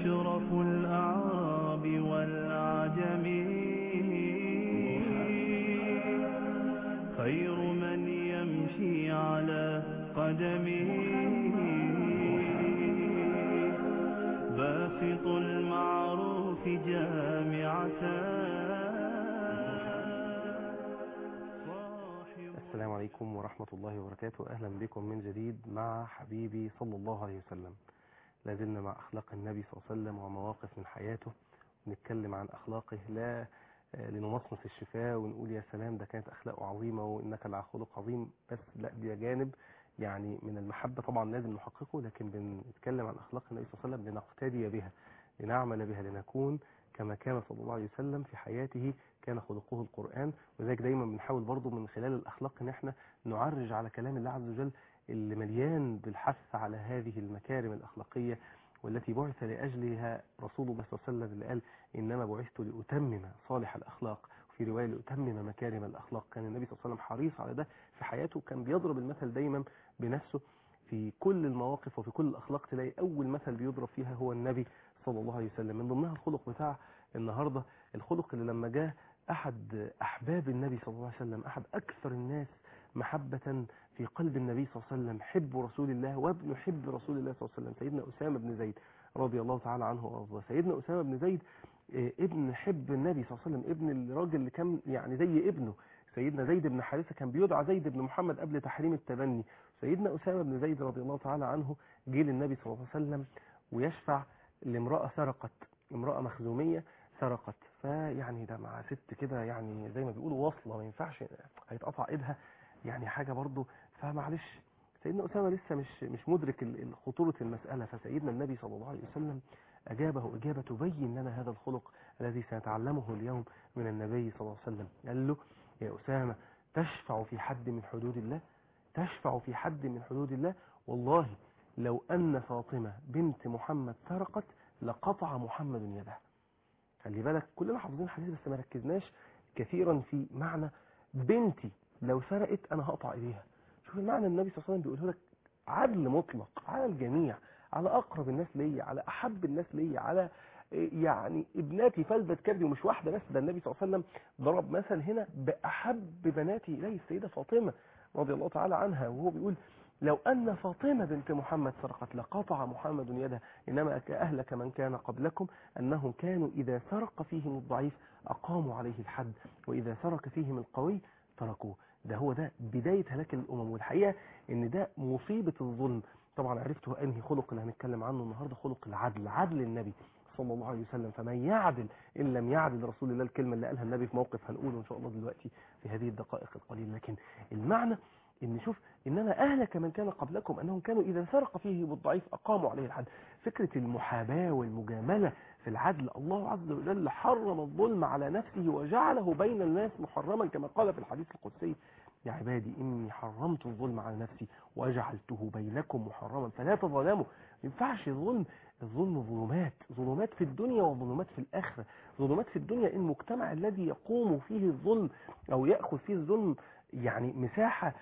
أشرف الأعراب والعجم خير من يمشي على قدمه باسط المعروف جامعة صاحب السلام عليكم ورحمة الله وبركاته أهلا بكم من جديد مع حبيبي صلى الله عليه وسلم لازلنا مع أخلاق النبي صلى الله عليه وسلم ومواقف من حياته نتكلم عن أخلاقه لا آه، لنمصمص الشفاه ونقول يا سلام ده كانت أخلاقه عظيمة وإنك لع خلق عظيم بس لا دي جانب يعني من المحبة طبعا لازم نحققه لكن بنتكلم عن أخلاق النبي صلى الله عليه وسلم لنقتدي بها لنعمل بها لنكون كما كان صلى الله عليه وسلم في حياته كان خلقه القرآن وذلك دايما بنحاول برضو من خلال الأخلاق ان احنا نعرج على كلام الله عز وجل اللي مليان بالحث على هذه المكارم الأخلاقية والتي بعث لأجلها رسول الله صلى الله عليه وسلم اللي قال إنما بعثت لأتمم صالح الأخلاق وفي رواية لأتمم مكارم الأخلاق كان النبي صلى الله عليه وسلم حريص على ده في حياته كان بيضرب المثل دايما بنفسه في كل المواقف وفي كل الأخلاق تلاقي أول مثل بيضرب فيها هو النبي صلى الله عليه وسلم من ضمنها الخلق بتاع النهاردة الخلق اللي لما جاء أحد أحباب النبي صلى الله عليه وسلم أحد أكثر الناس محبة في قلب النبي صلى الله عليه وسلم حب رسول الله وابن حب رسول الله صلى الله عليه وسلم سيدنا أسامة بن زيد رضي الله تعالى عنه وارضاه سيدنا أسامة بن زيد آه، ابن حب النبي صلى الله عليه وسلم ابن الراجل اللي كان يعني زي ابنه سيدنا زيد بن حارثة كان بيدعى زيد بن محمد قبل تحريم التبني سيدنا أسامة بن زيد رضي الله تعالى عنه جه للنبي صلى الله عليه وسلم ويشفع لامرأة سرقت امرأة مخزومية سرقت فيعني ده مع ست كده يعني زي ما بيقولوا واصلة ما ينفعش هيتقطع ايدها يعني حاجة برضو فمعلش سيدنا أسامة لسه مش مش مدرك ال- ال- خطورة المسألة فسيدنا النبي صلى الله عليه وسلم أجابه إجابة تبين لنا هذا الخلق الذي سنتعلمه اليوم من النبي صلى الله عليه وسلم قال له يا أسامة تشفع في حد من حدود الله تشفع في حد من حدود الله والله لو أن فاطمة بنت محمد سرقت لقطع محمد يده خلي بالك كلنا حافظين الحديث بس ما ركزناش كثيرا في معنى بنتي لو سرقت انا هقطع ايديها شوف المعنى النبي صلى الله عليه وسلم بيقوله لك عدل مطلق على الجميع على اقرب الناس ليا على احب الناس ليا على إيه يعني ابناتي فلذة كبدي ومش واحده بس ده النبي صلى الله عليه وسلم ضرب مثل هنا باحب بناتي اليه السيده فاطمه رضي الله تعالى عنها وهو بيقول لو أن فاطمة بنت محمد سرقت لقطع محمد يدها إنما أهلك من كان قبلكم أنهم كانوا إذا سرق فيهم الضعيف أقاموا عليه الحد وإذا سرق فيهم القوي تركوه ده هو ده بداية هلاك الأمم والحقيقة إن ده مصيبة الظلم طبعا عرفتوا أنهي خلق اللي هنتكلم عنه النهاردة خلق العدل عدل النبي صلى الله عليه وسلم فمن يعدل إن لم يعدل رسول الله الكلمة اللي قالها النبي في موقف هنقوله إن شاء الله دلوقتي في هذه الدقائق القليلة لكن المعنى ان شوف انما اهلك من كان قبلكم انهم كانوا اذا سرق فيه بالضعيف اقاموا عليه الحد فكره المحاباه والمجامله في العدل الله عز وجل حرم الظلم على نفسه وجعله بين الناس محرما كما قال في الحديث القدسي يا عبادي اني حرمت الظلم على نفسي وجعلته بينكم محرما فلا تظلموا ما ينفعش ظلم الظلم ظلمات ظلمات في الدنيا وظلمات في الاخره ظلمات في الدنيا المجتمع الذي يقوم فيه الظلم او ياخذ فيه الظلم يعني مساحه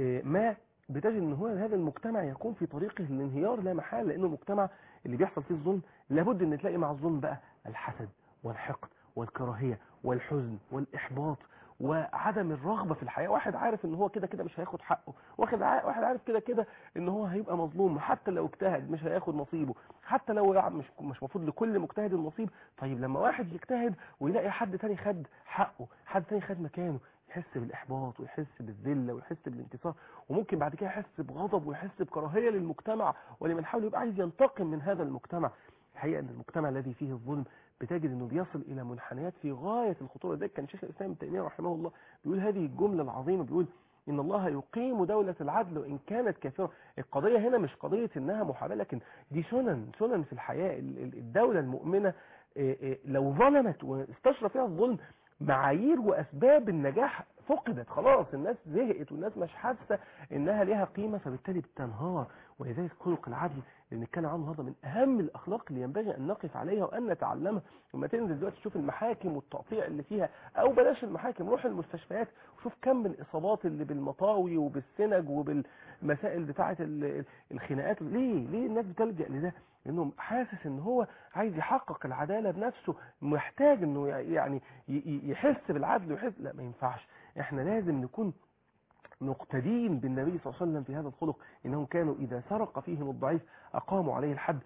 ما بتجد ان هو هذا المجتمع يكون في طريقه للانهيار لا محال لانه المجتمع اللي بيحصل فيه الظلم لابد ان تلاقي مع الظلم بقى الحسد والحقد والكراهيه والحزن والاحباط وعدم الرغبه في الحياه واحد عارف ان هو كده كده مش هياخد حقه واحد ع- واحد عارف كده كده ان هو هيبقى مظلوم حتى لو اجتهد مش هياخد نصيبه حتى لو يع- مش مش المفروض لكل مجتهد النصيب طيب لما واحد يجتهد ويلاقي حد تاني خد حقه حد تاني خد مكانه يحس بالاحباط ويحس بالذله ويحس بالانكسار وممكن بعد كده يحس بغضب ويحس بكراهيه للمجتمع ولمن حوله يبقى عايز ينتقم من هذا المجتمع الحقيقه ان المجتمع الذي فيه الظلم بتجد انه بيصل الى منحنيات في غايه الخطوره ده كان شيخ الاسلام ابن تيميه رحمه الله بيقول هذه الجمله العظيمه بيقول ان الله يقيم دولة العدل وان كانت كافرة القضية هنا مش قضية انها محاباة لكن دي سنن سنن في الحياة ال- ال- الدولة المؤمنة إيه إيه لو ظلمت واستشرى فيها الظلم معايير واسباب النجاح فقدت خلاص الناس زهقت والناس مش حاسه انها ليها قيمه فبالتالي بتنهار ولذلك خلق العدل اللي بنتكلم عنه هذا من اهم الاخلاق اللي ينبغي ان نقف عليها وان نتعلمها لما تنزل دلوقتي تشوف المحاكم والتقطيع اللي فيها او بلاش المحاكم روح المستشفيات وشوف كم من الاصابات اللي بالمطاوي وبالسنج وبالمسائل بتاعه ال- الخناقات ليه ليه الناس بتلجا لده لانه حاسس ان هو عايز يحقق العداله بنفسه محتاج انه يعني ي- ي- يحس بالعدل ويحس لا ما ينفعش احنا لازم نكون مقتدين بالنبي صلى الله عليه وسلم في هذا الخلق انهم كانوا اذا سرق فيهم الضعيف اقاموا عليه الحد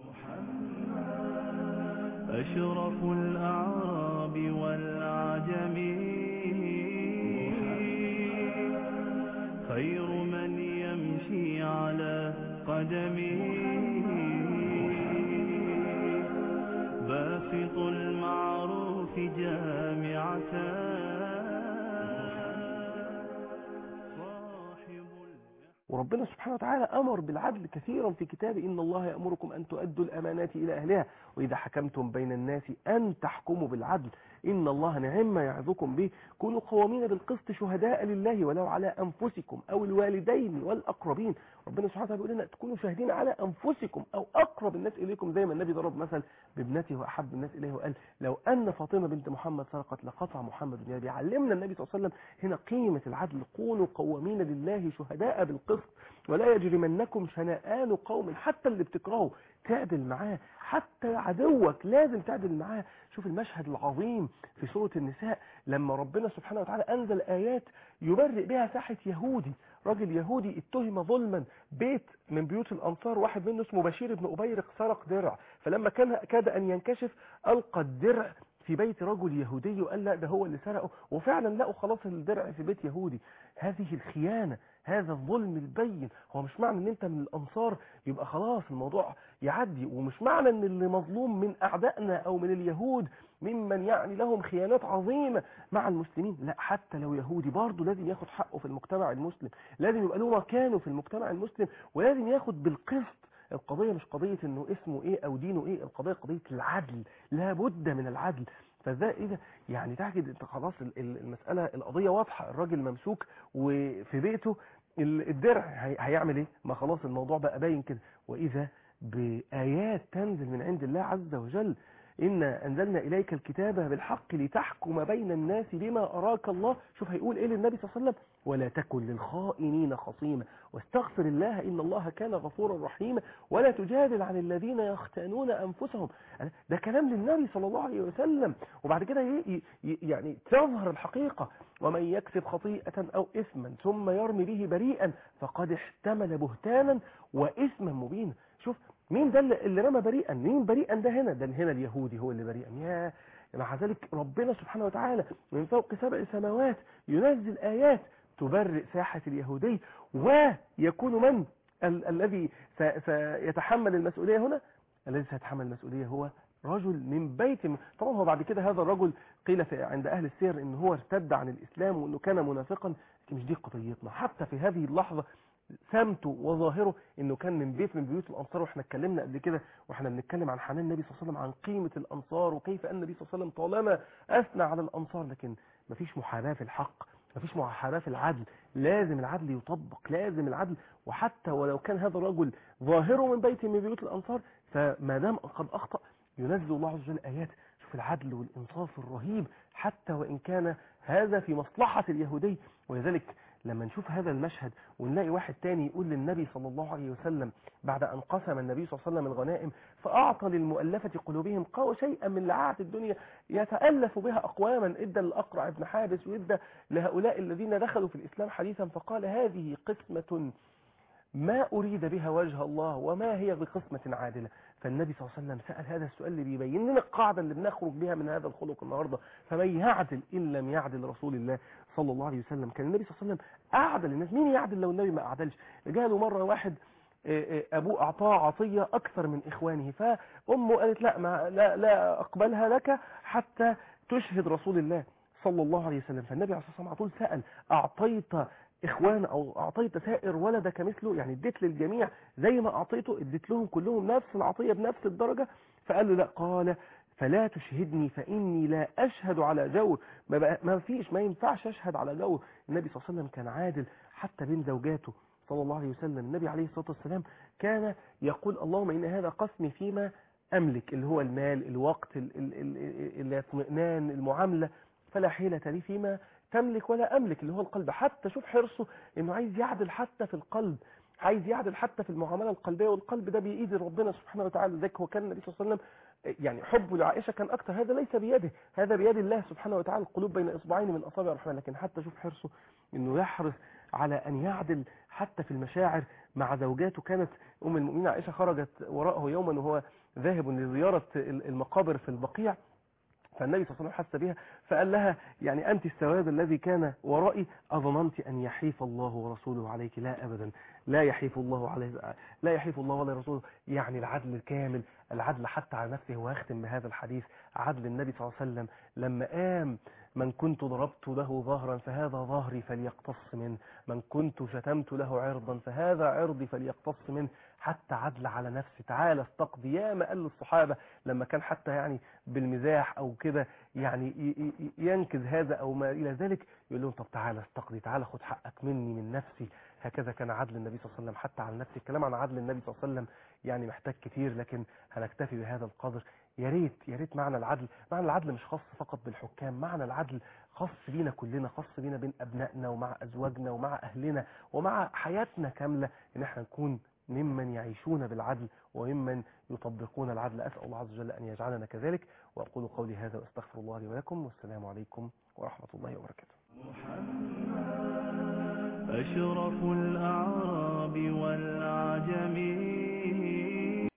أشرف الأعراب والعجم خير من يمشي على قدمه باسط المعروف جامعة صاحب وربنا سبحانه وتعالى أمر بالعدل كثيرا في كتابه إن الله يأمركم أن تؤدوا الأمانات إلى أهلها وإذا حكمتم بين الناس أن تحكموا بالعدل إن الله نعم ما يعظكم به كونوا قوامين بالقسط شهداء لله ولو على أنفسكم أو الوالدين والأقربين ربنا سبحانه وتعالى بيقول لنا تكونوا شاهدين على أنفسكم أو أقرب الناس إليكم زي ما النبي ضرب مثل بابنته وأحب الناس إليه وقال لو أن فاطمة بنت محمد سرقت لقطع محمد يا بيعلمنا النبي صلى الله عليه وسلم هنا قيمة العدل كونوا قوامين لله شهداء بالقسط ولا يجرمنكم شنآن قوم حتى اللي بتكرهه تعدل معاه حتى عدوك لازم تعدل معاه شوف المشهد العظيم في سورة النساء لما ربنا سبحانه وتعالى أنزل آيات يبرئ بها ساحة يهودي راجل يهودي اتهم ظلما بيت من بيوت الأنصار واحد منه اسمه بشير بن أبيرق سرق درع فلما كان كاد أن ينكشف ألقى الدرع في بيت رجل يهودي وقال لا ده هو اللي سرقه وفعلا لقوا خلاص الدرع في بيت يهودي هذه الخيانة هذا الظلم البين هو مش معنى ان انت من الانصار يبقى خلاص الموضوع يعدي ومش معنى ان اللي مظلوم من اعدائنا او من اليهود ممن يعني لهم خيانات عظيمة مع المسلمين لا حتى لو يهودي برضه لازم ياخد حقه في المجتمع المسلم لازم يبقى له مكانه في المجتمع المسلم ولازم ياخد بالقسط القضية مش قضية انه اسمه ايه او دينه ايه القضية قضية العدل لابد من العدل فده اذا يعني تجد انت خلاص ال- ال- المسألة القضية واضحة الراجل ممسوك وفي بيته ال- الدرع هي- هيعمل ايه ما خلاص الموضوع بقى باين كده واذا بآيات تنزل من عند الله عز وجل إنا أنزلنا إليك الكتاب بالحق لتحكم بين الناس بما أراك الله شوف هيقول إيه للنبي صلى الله عليه وسلم ولا تكن للخائنين خصيما واستغفر الله إن الله كان غفورا رحيما ولا تجادل عن الذين يختانون أنفسهم ده كلام للنبي صلى الله عليه وسلم وبعد كده ي- ي- يعني تظهر الحقيقة ومن يكسب خطيئة أو إثما ثم يرمي به بريئا فقد احتمل بهتانا وإثما مبينا شوف مين ده اللي اللي رمى بريئا مين بريئا ده هنا ده هنا اليهودي هو اللي بريئا يا مع ذلك ربنا سبحانه وتعالى من فوق سبع سماوات ينزل آيات تبرئ ساحة اليهودي ويكون من ال الذي س- سيتحمل المسؤولية هنا الذي سيتحمل المسؤولية هو رجل من بيت من طبعا هو بعد كده هذا الرجل قيل في عند أهل السير إن هو ارتد عن الإسلام وإنه كان منافقا لكن مش دي قضيتنا حتى في هذه اللحظة سمته وظاهره انه كان من بيت من بيوت الانصار واحنا اتكلمنا قبل كده واحنا بنتكلم عن حنان النبي صلى الله عليه وسلم عن قيمه الانصار وكيف ان النبي صلى الله عليه وسلم طالما اثنى على الانصار لكن مفيش محاباه في الحق مفيش محاباه في العدل لازم العدل يطبق لازم العدل وحتى ولو كان هذا الرجل ظاهره من بيت من بيوت الانصار فما دام قد اخطا ينزل الله عز وجل ايات شوف العدل والانصاف الرهيب حتى وان كان هذا في مصلحه اليهودي ولذلك لما نشوف هذا المشهد ونلاقي واحد تاني يقول للنبي صلى الله عليه وسلم بعد أن قسم النبي صلى الله عليه وسلم الغنائم فأعطى للمؤلفة قلوبهم قو شيئا من لعاعة الدنيا يتألف بها أقواما إدى للأقرع ابن حابس وإدى لهؤلاء الذين دخلوا في الإسلام حديثا فقال هذه قسمة ما أريد بها وجه الله وما هي بقسمة عادلة فالنبي صلى الله عليه وسلم سأل هذا السؤال اللي بيبين لنا القاعدة اللي بنخرج بها من هذا الخلق النهاردة فمن يعدل إن لم يعدل رسول الله صلى الله عليه وسلم كان النبي صلى الله عليه وسلم أعدل الناس مين يعدل لو النبي ما أعدلش جاله مرة واحد آه، آه، أبوه أعطاه عطية أكثر من إخوانه فأمه قالت لا, ما لا, لا أقبلها لك حتى تشهد رسول الله صلى الله عليه وسلم فالنبي عليه الصلاة والسلام على طول سأل أعطيت إخوان أو أعطيت سائر ولدك مثله يعني اديت للجميع زي ما أعطيته اديت لهم كلهم نفس العطية بنفس الدرجة فقال له لا قال فلا تشهدني فإني لا أشهد على جور ما, بقى ما فيش ما ينفعش أشهد على جور النبي صلى الله عليه وسلم كان عادل حتى بين زوجاته صلى الله عليه وسلم النبي عليه الصلاة والسلام كان يقول اللهم إن هذا قسمي فيما أملك اللي هو المال الوقت ال- ال- ال- الاطمئنان المعاملة فلا حيلة لي فيما تملك ولا أملك اللي هو القلب حتى شوف حرصه إنه عايز يعدل حتى في القلب عايز يعدل حتى في المعامله القلبيه والقلب ده بايد ربنا سبحانه وتعالى لذلك هو كان النبي صلى الله عليه وسلم يعني حبه لعائشه كان اكتر هذا ليس بيده هذا بيد الله سبحانه وتعالى القلوب بين اصبعين من اصابع الرحمن لكن حتى شوف حرصه انه يحرص على ان يعدل حتى في المشاعر مع زوجاته كانت ام المؤمنين عائشه خرجت وراءه يوما وهو ذاهب لزياره المقابر في البقيع فالنبي صلى الله عليه وسلم حس بها فقال لها يعني أنت السواد الذي كان ورائي أظننت أن يحيف الله ورسوله عليك لا أبدا لا يحيف الله عليه لا يحيف الله ولا رسوله يعني العدل الكامل العدل حتى على نفسه وأختم بهذا الحديث عدل النبي صلى الله عليه وسلم لما قام من كنت ضربت له ظهرا فهذا ظهري فليقتص منه من كنت شتمت له عرضا فهذا عرضي فليقتص منه حتى عدل على نفسه تعالى استقضي يا ما قال الصحابة لما كان حتى يعني بالمزاح او كده يعني ي- ي- ينكز هذا او ما الى ذلك يقول لهم طب تعالى استقضي تعالى خد حقك مني من نفسي هكذا كان عدل النبي صلى الله عليه وسلم حتى على نفسه الكلام عن عدل النبي صلى الله عليه وسلم يعني محتاج كتير لكن هنكتفي بهذا القدر يا ريت يا ريت معنى العدل معنى العدل مش خاص فقط بالحكام معنى العدل خاص بينا كلنا خاص بينا بين ابنائنا ومع ازواجنا ومع اهلنا ومع حياتنا كامله ان احنا نكون ممن يعيشون بالعدل وممن يطبقون العدل اسال الله عز وجل ان يجعلنا كذلك واقول قولي هذا واستغفر الله لي ولكم والسلام عليكم ورحمه الله وبركاته أشرف الأعراب والعجم